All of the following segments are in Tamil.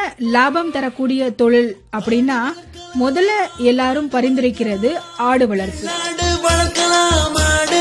லாபம் தரக்கூடிய தொழில் அப்படின்னா முதல்ல எல்லாரும் பரிந்துரைக்கிறது ஆடு வளர்ப்பு ஆடு வளர்க்கலாம் ஆடு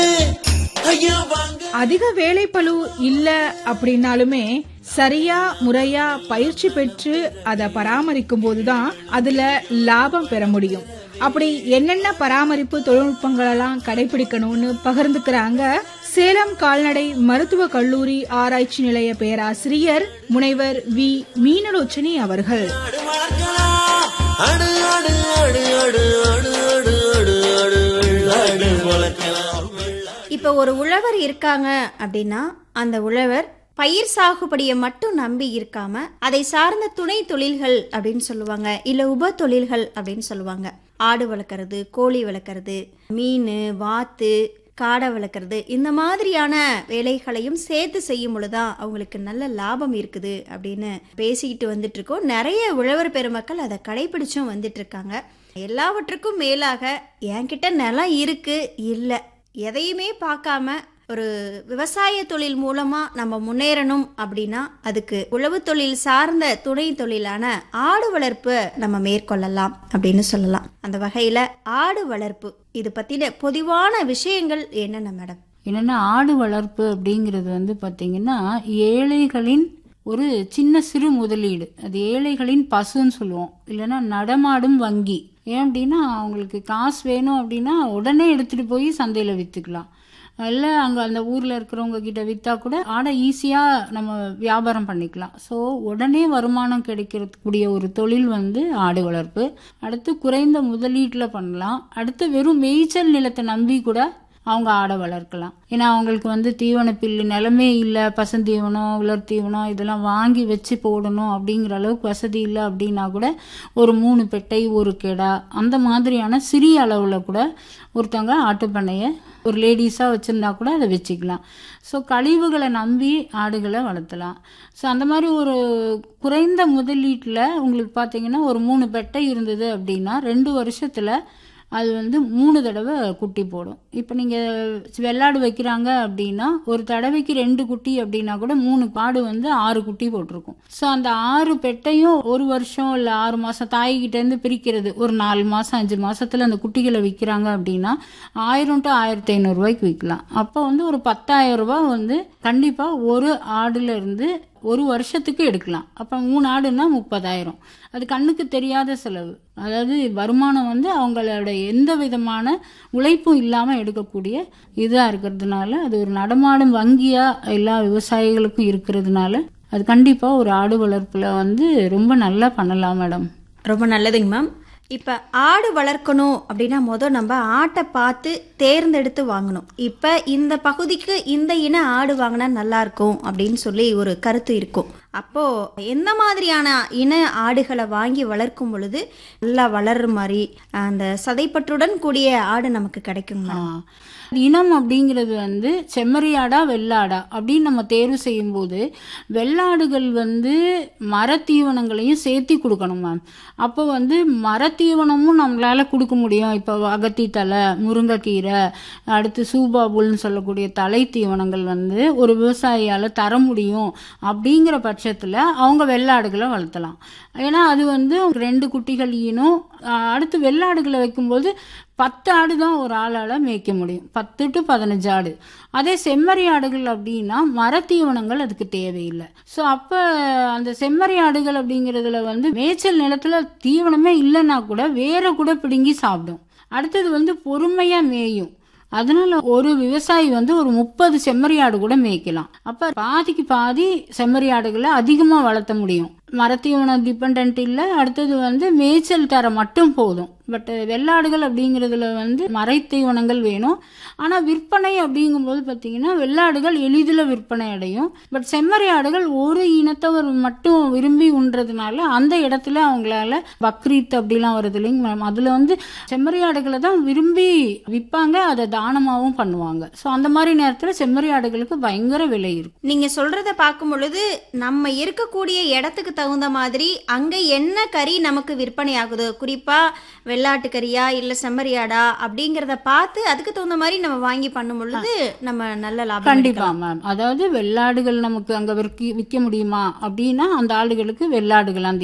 ஐயா வாங்க அதிக வேலைப்பளு இல்ல அப்படின்னாலுமே சரியா முறையா பயிற்சி பெற்று அதை பராமரிக்கும் போதுதான் அதுல லாபம் பெற முடியும் அப்படி என்னென்ன பராமரிப்பு தொழில்நுட்பங்கள் எல்லாம் கடைபிடிக்கணும்னு பகிர்ந்துக்கிறாங்க சேலம் கால்நடை மருத்துவ கல்லூரி ஆராய்ச்சி நிலைய பேராசிரியர் முனைவர் வி மீனலோச்சனி அவர்கள் ஆடு வளர்க்கலாம் ஆடு ஆடு ஆடு ஆடு ஆடு ஆடு ஆடு ஆடு வெள்ளாடு வளர்க்கலாம் வெள்ளாடு இப்போ ஒரு உழவர் இருக்காங்க அப்படின்னா அந்த உழவர் பயிர் சாகுபடியை மட்டும் நம்பி இருக்காம அதை சார்ந்த துணை தொழில்கள் அப்படின்னு சொல்லுவாங்க இல்ல உப தொழில்கள் அப்படின்னு சொல்லுவாங்க ஆடு வளர்க்குறது கோழி வளர்க்குறது மீன் வாத்து காடை வளர்க்குறது இந்த மாதிரியான வேலைகளையும் சேர்த்து செய்யும் பொழுதுதான் அவங்களுக்கு நல்ல லாபம் இருக்குது அப்படின்னு பேசிக்கிட்டு வந்துட்டு இருக்கோம் நிறைய உழவர் பெருமக்கள் அதை கடைபிடிச்சும் வந்துட்டு இருக்காங்க எல்லாவற்றுக்கும் மேலாக என்கிட்ட நிலம் இருக்கு இல்லை எதையுமே பார்க்காம ஒரு விவசாய தொழில் மூலமா நம்ம முன்னேறணும் அப்படின்னா அதுக்கு உழவு தொழில் சார்ந்த துணை தொழிலான ஆடு வளர்ப்பு நம்ம மேற்கொள்ளலாம் அப்படின்னு சொல்லலாம் அந்த வகையில ஆடு வளர்ப்பு இது பத்தின பொதுவான விஷயங்கள் என்னென்ன மேடம் என்னென்னா ஆடு வளர்ப்பு அப்படிங்கிறது வந்து பார்த்தீங்கன்னா ஏழைகளின் ஒரு சின்ன சிறு முதலீடு அது ஏழைகளின் பசுன்னு சொல்லுவோம் இல்லைன்னா நடமாடும் வங்கி ஏன் அப்படின்னா அவங்களுக்கு காசு வேணும் அப்படின்னா உடனே எடுத்துகிட்டு போய் சந்தையில் விற்றுக்கலாம் இல்லை அங்கே அந்த ஊரில் இருக்கிறவங்க கிட்ட விற்றா கூட ஆடை ஈஸியாக நம்ம வியாபாரம் பண்ணிக்கலாம் ஸோ உடனே வருமானம் கிடைக்கிறதுக்கூடிய ஒரு தொழில் வந்து ஆடு வளர்ப்பு அடுத்து குறைந்த முதலீட்டில் பண்ணலாம் அடுத்து வெறும் மேய்ச்சல் நிலத்தை நம்பி கூட அவங்க ஆடை வளர்க்கலாம் ஏன்னா அவங்களுக்கு வந்து தீவன பில்லு நிலமே இல்லை பசந்தீவனம் உலர் தீவனம் இதெல்லாம் வாங்கி வச்சு போடணும் அப்படிங்கிற அளவுக்கு வசதி இல்லை அப்படின்னா கூட ஒரு மூணு பெட்டை ஒரு கெடா அந்த மாதிரியான சிறிய அளவில் கூட ஒருத்தவங்க ஆட்டுப்பண்ணையை ஒரு லேடிஸாக வச்சுருந்தா கூட அதை வச்சுக்கலாம் ஸோ கழிவுகளை நம்பி ஆடுகளை வளர்த்தலாம் ஸோ அந்த மாதிரி ஒரு குறைந்த முதலீட்டில் உங்களுக்கு பார்த்தீங்கன்னா ஒரு மூணு பெட்டை இருந்தது அப்படின்னா ரெண்டு வருஷத்தில் அது வந்து மூணு தடவை குட்டி போடும் இப்போ நீங்கள் வெள்ளாடு வைக்கிறாங்க அப்படின்னா ஒரு தடவைக்கு ரெண்டு குட்டி அப்படின்னா கூட மூணு காடு வந்து ஆறு குட்டி போட்டிருக்கும் ஸோ அந்த ஆறு பெட்டையும் ஒரு வருஷம் இல்லை ஆறு மாதம் தாய்கிட்டேருந்து பிரிக்கிறது ஒரு நாலு மாதம் அஞ்சு மாசத்துல அந்த குட்டிகளை விற்கிறாங்க அப்படின்னா ஆயிரம் டு ஆயிரத்தி ஐநூறுரூவாய்க்கு விற்கலாம் அப்போ வந்து ஒரு பத்தாயிரம் ரூபாய் வந்து கண்டிப்பாக ஒரு ஆடுல இருந்து ஒரு வருஷத்துக்கு எடுக்கலாம் அப்போ மூணு ஆடுன்னா முப்பதாயிரம் அது கண்ணுக்கு தெரியாத செலவு அதாவது வருமானம் வந்து அவங்களோட எந்த விதமான உழைப்பும் இல்லாமல் எடுக்கக்கூடிய இதாக இருக்கிறதுனால அது ஒரு நடமாடும் வங்கியாக எல்லா விவசாயிகளுக்கும் இருக்கிறதுனால அது கண்டிப்பாக ஒரு ஆடு வளர்ப்பில் வந்து ரொம்ப நல்லா பண்ணலாம் மேடம் ரொம்ப நல்லதுங்க மேம் இப்போ ஆடு வளர்க்கணும் அப்படின்னா மொதல் நம்ம ஆட்டை பார்த்து தேர்ந்தெடுத்து வாங்கணும் இப்போ இந்த பகுதிக்கு இந்த இன ஆடு வாங்கினா நல்லா இருக்கும் அப்படின்னு சொல்லி ஒரு கருத்து இருக்கும் அப்போ எந்த மாதிரியான இன ஆடுகளை வாங்கி வளர்க்கும் பொழுது நல்லா வளர்ற மாதிரி அந்த சதைப்பற்றுடன் கூடிய ஆடு நமக்கு கிடைக்குங்க ஆ. இனம் அப்படிங்கிறது வந்து செம்மறியாடா வெள்ளாடா அப்படின்னு நம்ம தேர்வு செய்யும்போது வெள்ளாடுகள் வந்து மரத்தீவனங்களையும் சேர்த்தி கொடுக்கணும் மேம் அப்போ வந்து மரத்தீவனமும் நம்மளால கொடுக்க முடியும் இப்போ அகத்தி தலை முருங்கைக்கீரை அடுத்து சூபாபுல்னு சொல்லக்கூடிய தலை தீவனங்கள் வந்து ஒரு விவசாயியால் தர முடியும் அப்படிங்கிற பட்சத்தில் அவங்க வெள்ளாடுகளை வளர்த்தலாம் ஏன்னா அது வந்து ரெண்டு குட்டிகள் ஈனும் ஆஹ் அடுத்து வெள்ளாடுகளை வைக்கும்போது பத்து ஆடு தான் ஒரு ஆளால் மேய்க்க முடியும் பத்து டு பதினஞ்சு ஆடு அதே செம்மறி ஆடுகள் அப்படின்னா மரத்தீவனங்கள் அதுக்கு தேவையில்லை ஸோ அப்போ அந்த செம்மறி ஆடுகள் அப்படிங்கிறதுல வந்து மேய்ச்சல் நிலத்துல தீவனமே இல்லைன்னா கூட வேற கூட பிடுங்கி சாப்பிடும் அடுத்தது வந்து பொறுமையாக மேயும் அதனால ஒரு விவசாயி வந்து ஒரு முப்பது செம்மறி ஆடு கூட மேய்க்கலாம் அப்ப பாதிக்கு பாதி செம்மறி ஆடுகளை அதிகமா வளர்த்த முடியும் மரத்தீவனம் டிபெண்ட் இல்லை அடுத்தது வந்து மேய்ச்சல் தர மட்டும் போதும் பட் வெள்ளாடுகள் அப்படிங்கிறதுல வந்து மரைத்தீவனங்கள் வேணும் ஆனால் விற்பனை அப்படிங்கும்போது பார்த்தீங்கன்னா வெள்ளாடுகள் எளிதில் விற்பனை அடையும் பட் செம்மறி ஆடுகள் ஒரு இனத்தவர் மட்டும் விரும்பி உண்றதுனால அந்த இடத்துல அவங்களால பக்ரீத் அப்படிலாம் வருது இல்லைங்க மேம் அதில் வந்து செம்மறி ஆடுகளை தான் விரும்பி விற்பாங்க அதை தானமாகவும் பண்ணுவாங்க ஸோ அந்த மாதிரி நேரத்தில் செம்மறி ஆடுகளுக்கு பயங்கர விலை இருக்கும் நீங்க சொல்றத பார்க்கும் பொழுது நம்ம இருக்கக்கூடிய இடத்துக்கு தகுந்த மாதிரி அங்க என்ன கறி நமக்கு விற்பனை ஆகுதோ குறிப்பா வெள்ளாட்டு கறியா இல்ல செம்மறியாடா அப்படிங்கறத பார்த்து அதுக்கு தகுந்த மாதிரி நம்ம வாங்கி பண்ணும் பொழுது நம்ம நல்ல லாபம் கண்டிப்பா எடுக்கலாம். மேம் அதாவது வெள்ளாடுகள் நமக்கு அங்க விற்க விற்க முடியுமா அப்படின்னா அந்த ஆடுகளுக்கு வெள்ளாடுகள் அந்த